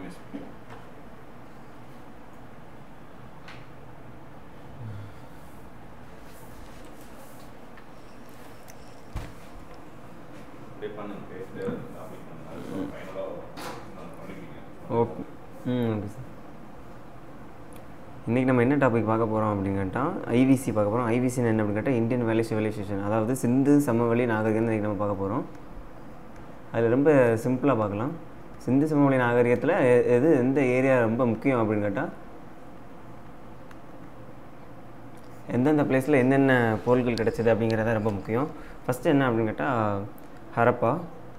miss அப்படியே பண்ணுங்க பேசிட்டு டாபிக் பண்ணுங்க அதுக்கப்புறம் ஃபைனலாக பண்ணிக்கிங்க ஓகே ம் ஓகே சார் இன்றைக்கி நம்ம என்ன டாபிக் பார்க்க போகிறோம் அப்படின்னு கேட்டால் ஐவிசி பார்க்க போகிறோம் ஐவிசின்னு என்ன அப்படின்னு கேட்டால் இந்தியன் வேல்யூ சிவிலைசேஷன் அதாவது சிந்து சமவெளி நாகரிகம் இன்றைக்கி நம்ம பார்க்க போகிறோம் அதில் ரொம்ப சிம்பிளாக பார்க்கலாம் சிந்து சமவெளி நாகரிகத்தில் எ- எது எந்த ஏரியா ரொம்ப முக்கியம் அப்படின்னு கேட்டால் எந்தெந்த பிளேஸில் என்னென்ன பொருட்கள் கிடைச்சது அப்படிங்கிறத ரொம்ப முக்கியம் ஃபஸ்ட்டு என்ன அப்படின்னு கேட்டால் ஹரப்பா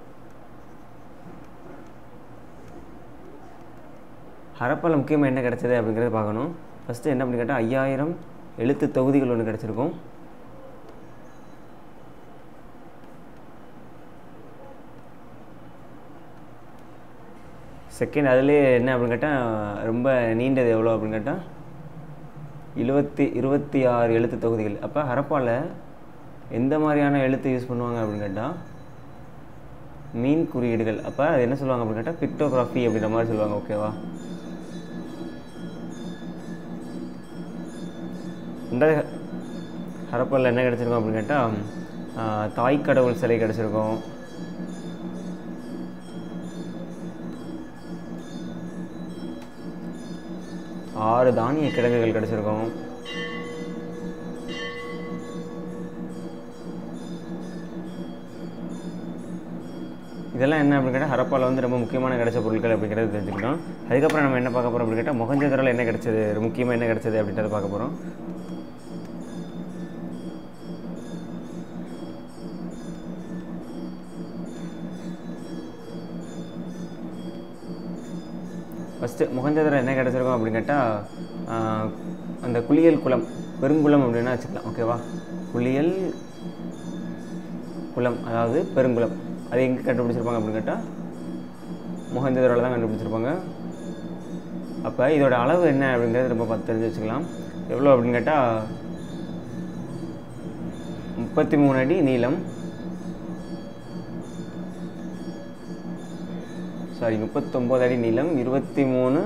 ஹரப்பாவில் முக்கியமாக என்ன கிடைச்சது அப்படிங்கிறத பார்க்கணும் ஃபஸ்ட்டு என்ன அப்படின்னு கேட்டால் ஐயாயிரம் எழுத்து தொகுதிகள் ஒன்று கிடச்சிருக்கும் செகண்ட் அதுலேயே என்ன அப்படின்னு கேட்டால் ரொம்ப நீண்டது எவ்வளோ அப்படின்னு கேட்டால் இருபத்தி இருபத்தி ஆறு எழுத்து தொகுதிகள் அப்போ ஹரப்பாவில் எந்த மாதிரியான எழுத்து யூஸ் பண்ணுவாங்க அப்படின்னு கேட்டால் மீன் குறியீடுகள் அப்போ அது என்ன சொல்லுவாங்க அப்படின்னு கேட்டால் பிக்டோகிராஃபி அப்படின்ற மாதிரி சொல்லுவாங்க ஓகேவா இந்த ஹரப்பாவில் என்ன கிடச்சிருக்கும் அப்படின்னு கேட்டால் தாய் கடவுள் சிலை கிடச்சிருக்கும் ஆறு தானிய கிழங்குகள் கிடச்சிருக்கும் இதெல்லாம் என்ன அப்படின்னு கேட்டால் ஹரப்பாவில் வந்து ரொம்ப முக்கியமான கிடைச்ச பொருட்கள் அப்படிங்கிறத தெரிஞ்சுக்கிட்டோம் அதுக்கப்புறம் நம்ம என்ன பார்க்க போகிறோம் அப்படின்னு கேட்டால் மொகஞ்சதரில் என்ன கிடைச்சது முக்கியமாக என்ன கிடைச்சது அப்படின்றத பார்க்க போகிறோம் ஃபஸ்ட்டு முகஞ்சதரை என்ன கிடச்சிருக்கும் அப்படின்னு கேட்டால் அந்த குளியல் குளம் பெருங்குளம் அப்படின்னா வச்சுக்கலாம் ஓகேவா குளியல் குளம் அதாவது பெருங்குளம் அது எங்கே கண்டுபிடிச்சிருப்பாங்க அப்படின்னு கேட்டால் முகஞ்சதரில் தான் கண்டுபிடிச்சிருப்பாங்க அப்போ இதோட அளவு என்ன அப்படிங்கிறது ரொம்ப பார்த்து தெரிஞ்சு வச்சுக்கலாம் எவ்வளோ அப்படின்னு கேட்டால் முப்பத்தி மூணு அடி நீளம் சாரி முப்பத்தொம்போது அடி நீளம் இருபத்தி மூணு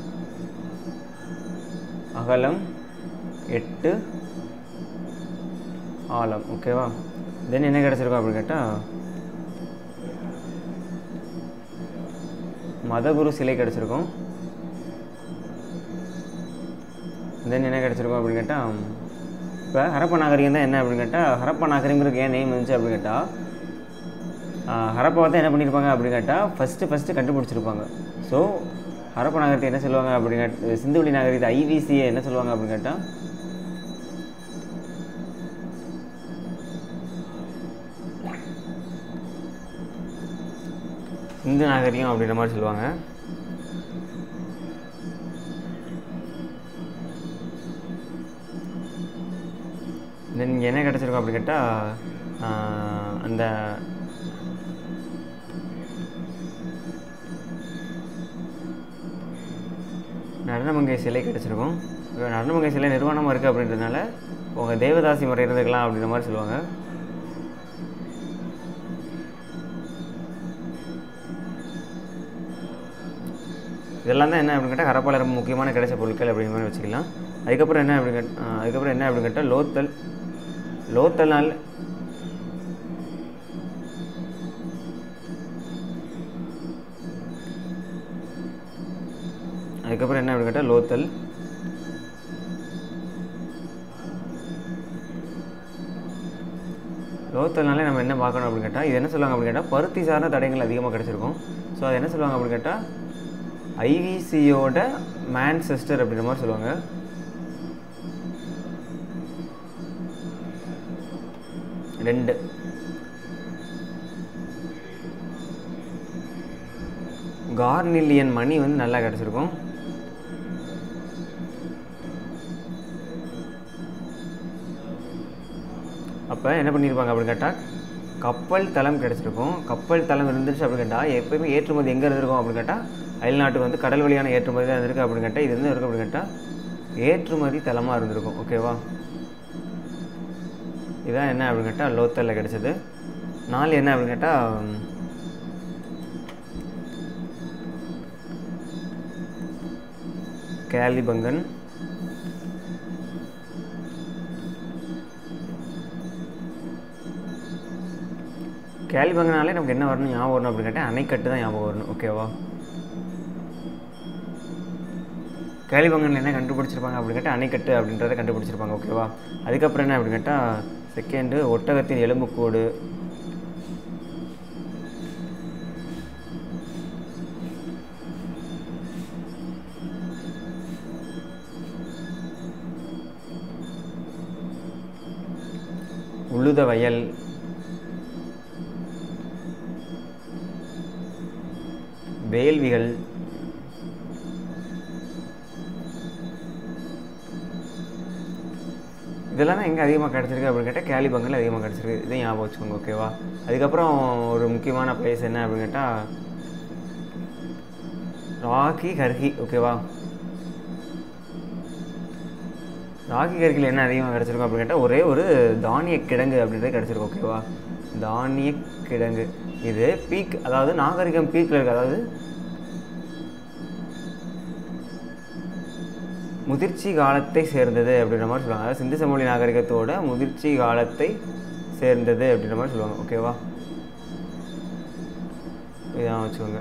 அகலம் எட்டு ஆழம் ஓகேவா தென் என்ன கிடச்சிருக்கோம் அப்படின்னு கேட்டால் மதகுரு சிலை கிடச்சிருக்கும் தென் என்ன கிடச்சிருக்கோம் அப்படின்னு கேட்டால் இப்போ ஹரப்ப நாகரிகம் தான் என்ன அப்படின்னு கேட்டால் ஹரப்ப நாகரிகங்களுக்கு ஏன் நேம் வந்துச்சு அப்படின்னு கேட்டால் ஹரப்பாவை தான் என்ன பண்ணியிருப்பாங்க அப்படின்னு கேட்டால் ஃபஸ்ட்டு ஃபஸ்ட்டு கண்டுபிடிச்சிருப்பாங்க ஸோ ஹரப்ப நாகரிகத்தை என்ன சொல்லுவாங்க அப்படின்னு கேட்ட சிந்துவெளி நாகரிகத்தை ஐவிசியை என்ன சொல்லுவாங்க அப்படின்னு கேட்டால் சிந்து நாகரிகம் அப்படின்ற மாதிரி சொல்லுவாங்க தென் இங்கே என்ன கிடச்சிருக்கோம் அப்படின்னு கேட்டால் அந்த நடனமங்கை சிலை கிடச்சிருக்கும் இப்போ நடனமங்கை சிலை நிர்வாணமாக இருக்குது அப்படின்றதுனால உங்கள் தேவதாசி முறை இருந்துக்கலாம் அப்படின்ற மாதிரி சொல்லுவாங்க இதெல்லாம் தான் என்ன அப்படின்னு கேட்டால் ஹரப்பாவில் ரொம்ப முக்கியமான கிடைச்ச பொருட்கள் அப்படிங்கிற மாதிரி வச்சுக்கலாம் அதுக்கப்புறம் என்ன அப்படின்னு கேட் ஆ, அதுக்கப்புறம் என்ன அப்படின்னு கேட்டால் லோத்தல் லோத்தல்னால் அதுக்கப்புறம் என்ன அப்படின்னு கேட்டால் லோத்தல் லோத்தல்னாலே நம்ம என்ன பார்க்கணும் அப்படின்னு கேட்டால் இது என்ன சொல்லுவாங்க அப்படின்னு கேட்டால் பருத்தி சார்ந்த தடயங்கள் அதிகமாக கிடச்சிருக்கும் ஸோ அது என்ன சொல்லுவாங்க அப்படின்னு கேட்டால் ஐவிசியோட மேன்செஸ்டர் அப்படின்ற மாதிரி சொல்லுவாங்க ரெண்டு கார்னிலியன் மணி வந்து நல்லா கிடச்சிருக்கும் அப்போ என்ன பண்ணியிருப்பாங்க அப்படின்னு கேட்டால் கப்பல் தளம் கிடச்சிருக்கும் கப்பல் தளம் இருந்துச்சு அப்படின்னு கேட்டால் எப்பயுமே ஏற்றுமதி எங்கே இருந்திருக்கும் அப்படின்னு கேட்டால் அயல்நாட்டுக்கு வந்து கடல் வழியான ஏற்றுமதி தான் இருந்திருக்கு அப்படின்னு கேட்டால் இது என்ன இருக்குது அப்படின்னு கேட்டால் ஏற்றுமதி தளமாக இருந்திருக்கும் ஓகேவா இதான் என்ன அப்படின்னு கேட்டால் லோத்தலில் கிடச்சது நாலு என்ன அப்படின்னு கேட்டால் கேலிபங்கன் கேலிபங்கனாலே நமக்கு என்ன வரணும் ஞாபகம் வரணும் அப்படின்னு கேட்டால் அணைக்கட்டு தான் ஞாபகம் வரணும் ஓகேவா கேலிபங்கன் என்ன கண்டுபிடிச்சிருப்பாங்க அப்படின்னு கேட்டால் அணைக்கட்டு அப்படின்றத கண்டுபிடிச்சிருப்பாங்க ஓகேவா அதுக்கப்புறம் என்ன அப்படின்னு கேட்டால் செகண்டு ஒட்டகத்தின் எலும்புக்கூடு உழுத வயல் வேள்விகள் இதெல்லாம் தான் எங்கே அதிகமாக கிடச்சிருக்கு அப்படின்னு கேட்டால் கேலிபங்கில் அதிகமாக கிடச்சிருக்கு இதை ஞாபகம் வச்சுக்கோங்க ஓகேவா அதுக்கப்புறம் ஒரு முக்கியமான பிளேஸ் என்ன அப்படின்னு கேட்டால் ராகி கர்கி ஓகேவா ராகி கறிகள் என்ன அதிகமாக கிடச்சிருக்கும் அப்படின்னு கேட்டால் ஒரே ஒரு தானிய கிழங்கு அப்படின்றது கிடச்சிருக்கும் ஓகேவா தானிய கிழங்கு இது பீக் அதாவது நாகரிகம் பீக்கில் இருக்கு அதாவது முதிர்ச்சி காலத்தை சேர்ந்தது அப்படின்ற மாதிரி சொல்லுவாங்க அதாவது சிந்து சமொழி நாகரிகத்தோட முதிர்ச்சி காலத்தை சேர்ந்தது அப்படின்ற மாதிரி சொல்லுவாங்க ஓகேவா இதான் வச்சுக்கோங்க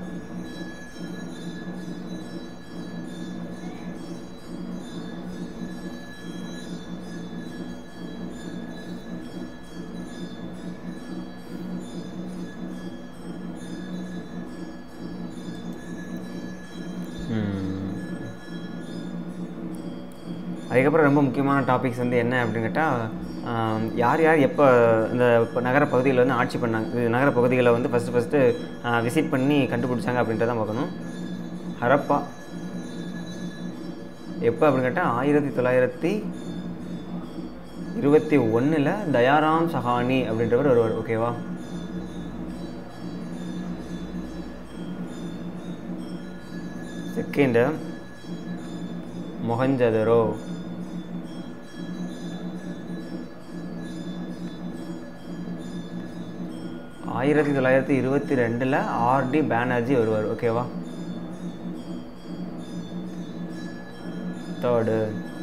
அதுக்கப்புறம் ரொம்ப முக்கியமான டாபிக்ஸ் வந்து என்ன அப்படின்னு கேட்டால் யார் யார் எப்போ இந்த இப்போ நகர பகுதியில் வந்து ஆட்சி பண்ணாங்க இது நகர பகுதிகளை வந்து ஃபஸ்ட்டு ஃபஸ்ட்டு விசிட் பண்ணி கண்டுபிடிச்சாங்க அப்படின்றத பார்க்கணும் ஹரப்பா எப்போ அப்படின்னு கேட்டால் ஆயிரத்தி தொள்ளாயிரத்தி இருபத்தி ஒன்றில் தயாராம் சஹானி அப்படின்றவர் வருவார் ஓகேவா செகண்டு மொஹஞ்சதரோ ஆயிரத்தி தொள்ளாயிரத்தி இருபத்தி ரெண்டில் ஆர்டி பேனர்ஜி வருவார் ஓகேவா தேர்டு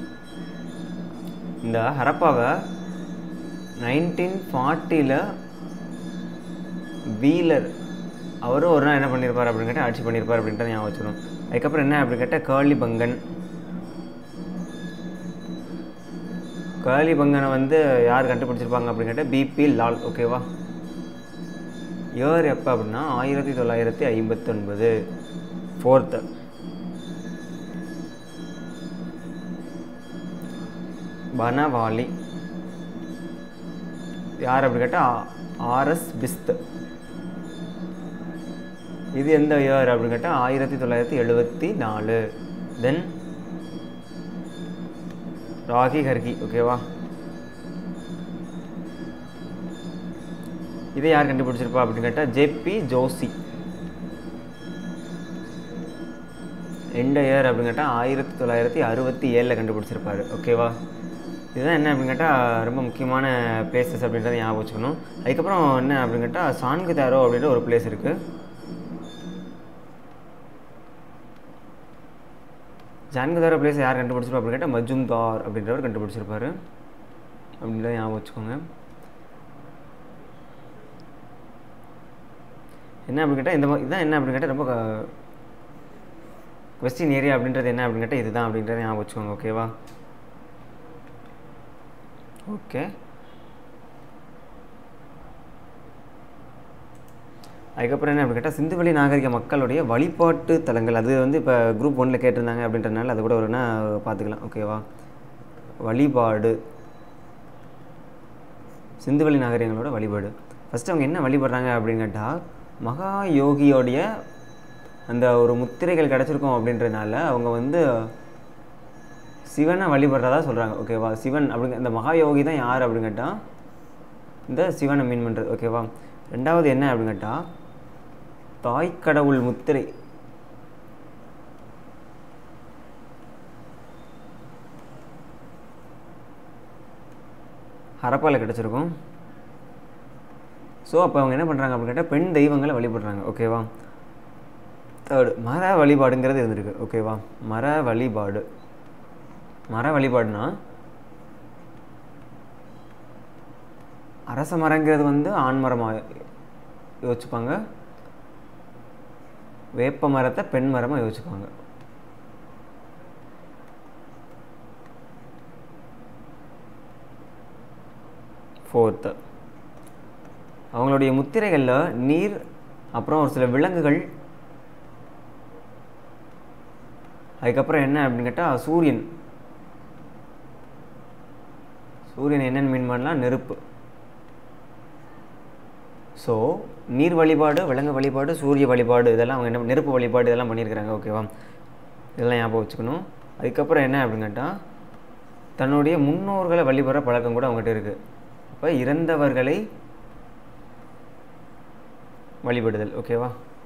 இந்த ஹரப்பாவை நைன்டீன் ஃபார்ட்டியில் வீலர் அவரும் ஒரு நாள் என்ன பண்ணியிருப்பார் அப்படின்னு கேட்டால் ஆட்சி பண்ணியிருப்பார் அப்படின்றத ஞாபகம் வச்சுக்கணும் அதுக்கப்புறம் என்ன அப்படின்னு கேட்டால் கேர்லி பங்கன் கேர்லி பங்கனை வந்து யார் கண்டுபிடிச்சிருப்பாங்க அப்படின்னு கேட்டால் பிபி லால் ஓகேவா இயர் எப்போ அப்படின்னா ஆயிரத்தி தொள்ளாயிரத்தி ஐம்பத்தொன்பது ஃபோர்த்து பனவாலி யார் அப்படி கேட்டால் ஆர்எஸ் பிஸ்த் இது எந்த இயர் அப்படின்னு கேட்டால் ஆயிரத்தி தொள்ளாயிரத்தி எழுபத்தி நாலு தென் ராகி ஹர்கி ஓகேவா இதை யார் கண்டுபிடிச்சிருப்பா அப்படின்னு கேட்டால் ஜேபி ஜோசி எந்த இயர் அப்படின்னு கேட்டால் ஆயிரத்தி தொள்ளாயிரத்தி அறுபத்தி ஏழில் கண்டுபிடிச்சிருப்பாரு ஓகேவா இதுதான் என்ன அப்படின்னு கேட்டால் ரொம்ப முக்கியமான பிளேசஸ் அப்படின்றத ஞாபகம் வச்சுக்கணும் அதுக்கப்புறம் என்ன அப்படின்னு கேட்டால் சான்கு தாரோ அப்படின்ற ஒரு பிளேஸ் இருக்குது ஜான்குதார பிளேஸ் யார் கண்டுபிடிச்சிருப்பா அப்படின்னு கேட்டால் மஜும்தார் அப்படின்றவர் கண்டுபிடிச்சிருப்பாரு அப்படின்றத ஞாபகம் வச்சுக்கோங்க என்ன அப்படின்னு கேட்டால் இந்த மாதிரி இதுதான் என்ன அப்படின்னு கேட்டால் ரொம்ப கொஸ்டின் ஏரியா அப்படின்றது என்ன அப்படின்னு கேட்டால் இதுதான் அப்படின்றத ஞாபகம் வச்சுக்கோங்க ஓகேவா ஓகே அதுக்கப்புறம் என்ன அப்படின்னு கேட்டால் சிந்துவெளி நாகரிக மக்களுடைய வழிபாட்டு தலங்கள் அது வந்து இப்போ குரூப் ஒன்றில் கேட்டிருந்தாங்க அப்படின்றனால அது கூட ஒருனா பார்த்துக்கலாம் ஓகேவா வழிபாடு சிந்துவெளி நாகரிகங்களோட வழிபாடு ஃபஸ்ட்டு அவங்க என்ன வழிபடுறாங்க அப்படின்னு கேட்டால் மகா யோகியோடைய அந்த ஒரு முத்திரைகள் கிடச்சிருக்கோம் அப்படின்றதுனால அவங்க வந்து சிவனை வழிபடுறதா சொல்கிறாங்க ஓகேவா சிவன் அப்படிங்க இந்த மகா யோகி தான் யார் அப்படின்னு கேட்டால் இந்த சிவனை மீன் பண்ணுறது ஓகேவா ரெண்டாவது என்ன அப்படின்னு கேட்டால் தாய்க்கடவுள் முத்திரை ஹரப்பாவில் கிடச்சிருக்கும் ஸோ அப்போ அவங்க என்ன பண்ணுறாங்க அப்படின்னு கேட்டால் பெண் தெய்வங்களை வழிபடுறாங்க ஓகேவா தேர்டு மர வழிபாடுங்கிறது இருந்திருக்கு ஓகேவா மர வழிபாடு மர வழிபாடுனா அரச மரங்கிறது வந்து ஆண் மரமாக யோசிச்சுப்பாங்க வேப்ப மரத்தை பெண் மரமாக யோசிச்சுப்பாங்க ஃபோர்த்து அவங்களுடைய முத்திரைகளில் நீர் அப்புறம் ஒரு சில விலங்குகள் அதுக்கப்புறம் என்ன அப்படின்னு கேட்டால் சூரியன் சூரியன் என்னென்னு மீன் பண்ணலாம் நெருப்பு ஸோ நீர் வழிபாடு விலங்கு வழிபாடு சூரிய வழிபாடு இதெல்லாம் அவங்க என்ன நெருப்பு வழிபாடு இதெல்லாம் பண்ணியிருக்கிறாங்க ஓகேவா இதெல்லாம் ஞாபகம் வச்சுக்கணும் அதுக்கப்புறம் என்ன அப்படின்னு கேட்டால் தன்னுடைய முன்னோர்களை வழிபடுற பழக்கம் கூட அவங்ககிட்ட இருக்குது அப்போ இறந்தவர்களை வழிபடுதல் ஓகேவா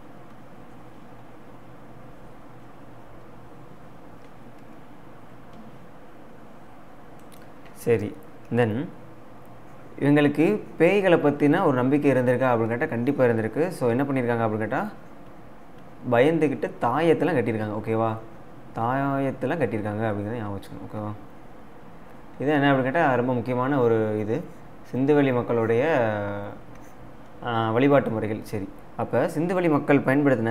சரி தென் இவங்களுக்கு பேய்களை பற்றின ஒரு நம்பிக்கை இருந்திருக்கா அப்படின்னு கேட்டால் கண்டிப்பாக இருந்திருக்கு ஸோ என்ன பண்ணியிருக்காங்க அப்படின்னு கேட்டால் பயந்துக்கிட்டு தாயத்தெல்லாம் கட்டியிருக்காங்க ஓகேவா தாயத்தெல்லாம் கட்டியிருக்காங்க அப்படிங்கிறத ஞாபகம் வச்சுக்கணும் ஓகேவா இது என்ன அப்படின்னு கேட்டால் ரொம்ப முக்கியமான ஒரு இது சிந்துவெளி மக்களுடைய ஆ, வழிபாட்டு முறைகள் சரி அப்போ சிந்துவெளி மக்கள் பயன்படுத்தின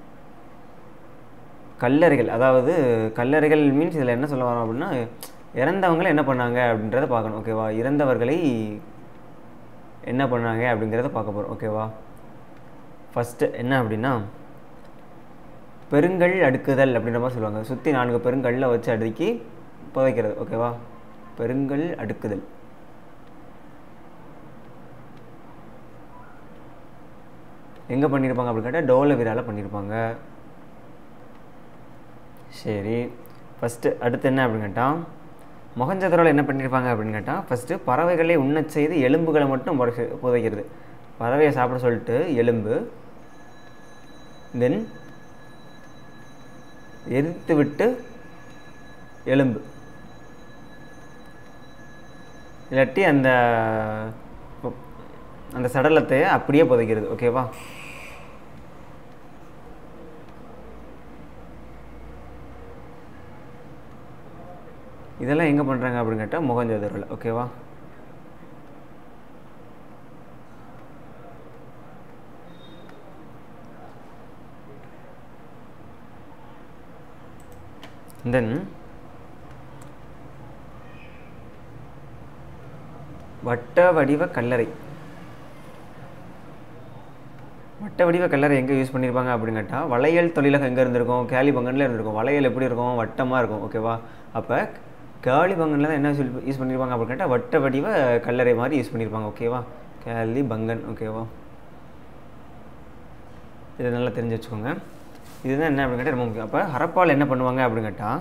கல்லறைகள் அதாவது கல்லறைகள் மீன்ஸ் இதில் என்ன சொல்ல வரோம் அப்படின்னா இறந்தவங்களை என்ன பண்ணாங்க அப்படின்றத பார்க்கணும் ஓகேவா இறந்தவர்களை என்ன பண்ணாங்க அப்படிங்கிறத பார்க்க போகிறோம் ஓகேவா ஃபஸ்ட்டு என்ன அப்படின்னா பெருங்கல் அடுக்குதல் அப்படின்ற மாதிரி சொல்லுவாங்க சுற்றி நான்கு பெருங்கல்ல வச்சு அடுக்கி புதைக்கிறது ஓகேவா பெருங்கல் அடுக்குதல் எங்கே பண்ணியிருப்பாங்க அப்படின்னு கேட்டால் டோலவிரால பண்ணியிருப்பாங்க சரி ஃபஸ்ட்டு அடுத்து என்ன அப்படின்னு கேட்டால் மொகஞ்சதரோவில் என்ன பண்ணியிருப்பாங்க அப்படின்னு கேட்டால் ஃபஸ்ட்டு பறவைகளை உண்ணச் செய்து எலும்புகளை மட்டும் புதைக்க புதைக்கிறது பறவையை சாப்பிட சொல்லிட்டு எலும்பு தென் எரித்து விட்டு எலும்பு இல்லாட்டி அந்த அந்த சடலத்தை அப்படியே புதைக்கிறது ஓகேவா இதெல்லாம் எங்கே பண்ணுறாங்க அப்படின்னு கேட்டால் முகஞ்சதரில் ஓகேவா தென் வட்ட வடிவ கல்லறை வட்ட வடிவ கல்லறை எங்கே யூஸ் பண்ணியிருப்பாங்க அப்படின்னு கேட்டால் வளையல் தொழிலகம் எங்கே இருந்திருக்கும் கேலிபங்கனில் இருந்திருக்கும் வளையல் எப்படி இருக்கும் வட்டமாக இருக்கும் ஓகேவா அப்போ கேலிபங்கனில் தான் என்ன யூஸ் பண்ணியிருப்பாங்க அப்படின்னு கேட்டால் வட்ட வடிவ கல்லறை மாதிரி யூஸ் பண்ணியிருப்பாங்க ஓகேவா கேலி பங்கன் ஓகேவா இது நல்லா தெரிஞ்சு வச்சுக்கோங்க இதுதான் என்ன அப்படின்னு கேட்டால் ரொம்ப முக்கியம் அப்போ ஹரப்பால் என்ன பண்ணுவாங்க அப்படின்னு கேட்டால்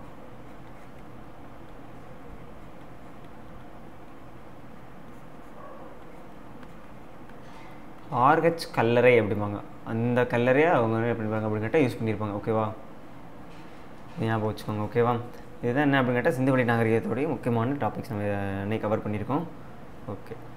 ஆர்ஹெச் கல்லறை அப்படிம்பாங்க அந்த கல்லறையை அவங்க என்ன பண்ணிருப்பாங்க அப்படின்னு கேட்டால் யூஸ் பண்ணியிருப்பாங்க ஓகேவா இது ஞாபகம் வச்சுக்கோங்க ஓகேவா இதுதான் என்ன அப்படின்னு கேட்டால் சிந்துவெளி நாகரிகத்தோடைய முக்கியமான டாபிக்ஸ் நம்ம இன்னைக்கு கவர் பண்ணியிருக்கோம் ஓகே